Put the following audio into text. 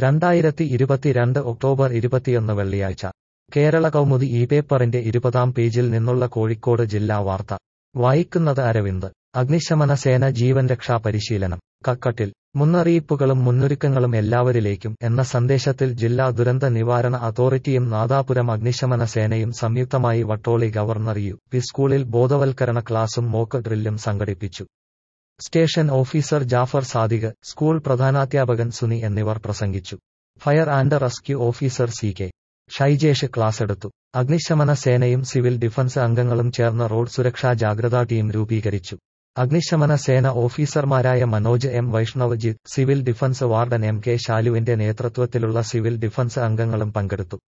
രണ്ടായിരത്തി ഇരുപത്തിരണ്ട് ഒക്ടോബർ ഇരുപത്തിയൊന്ന് വെള്ളിയാഴ്ച കേരള കൗമുദി ഈ പേപ്പറിന്റെ ഇരുപതാം പേജിൽ നിന്നുള്ള കോഴിക്കോട് ജില്ലാ വാർത്ത വായിക്കുന്നത് അരവിന്ദ് അഗ്നിശമന സേന ജീവൻ രക്ഷാ പരിശീലനം കക്കട്ടിൽ മുന്നറിയിപ്പുകളും മുന്നൊരുക്കങ്ങളും എല്ലാവരിലേക്കും എന്ന സന്ദേശത്തിൽ ജില്ലാ ദുരന്ത നിവാരണ അതോറിറ്റിയും നാദാപുരം അഗ്നിശമന സേനയും സംയുക്തമായി വട്ടോളി ഗവർണർ യു പി സ്കൂളിൽ ബോധവൽക്കരണ ക്ലാസും മോക്ക് ഡ്രില്ലും സംഘടിപ്പിച്ചു station officer Jafar Sadiq school പ്രധാനാധ്യാപകൻ സുനി എന്നിവർ പ്രസംഗിച്ചു fire and rescue officer C K Shaijesh class എടുത്തു അഗ്നിശമന സേനയും സിവിൽ ഡിഫൻസ് അംഗങ്ങളും ചേർന്ന് റോഡ് സുരക്ഷാ ജാഗ്രതാ ടീം രൂപീകരിച്ചു അഗ്നിശമന സേന ഓഫീസർമാരായ Manoj M Vaishnavajith civil defence warden M K ശാലുവിന്റെ നേതൃത്വത്തിലുള്ള സിവിൽ ഡിഫൻസ് അംഗങ്ങളും പങ്കെടുത്തു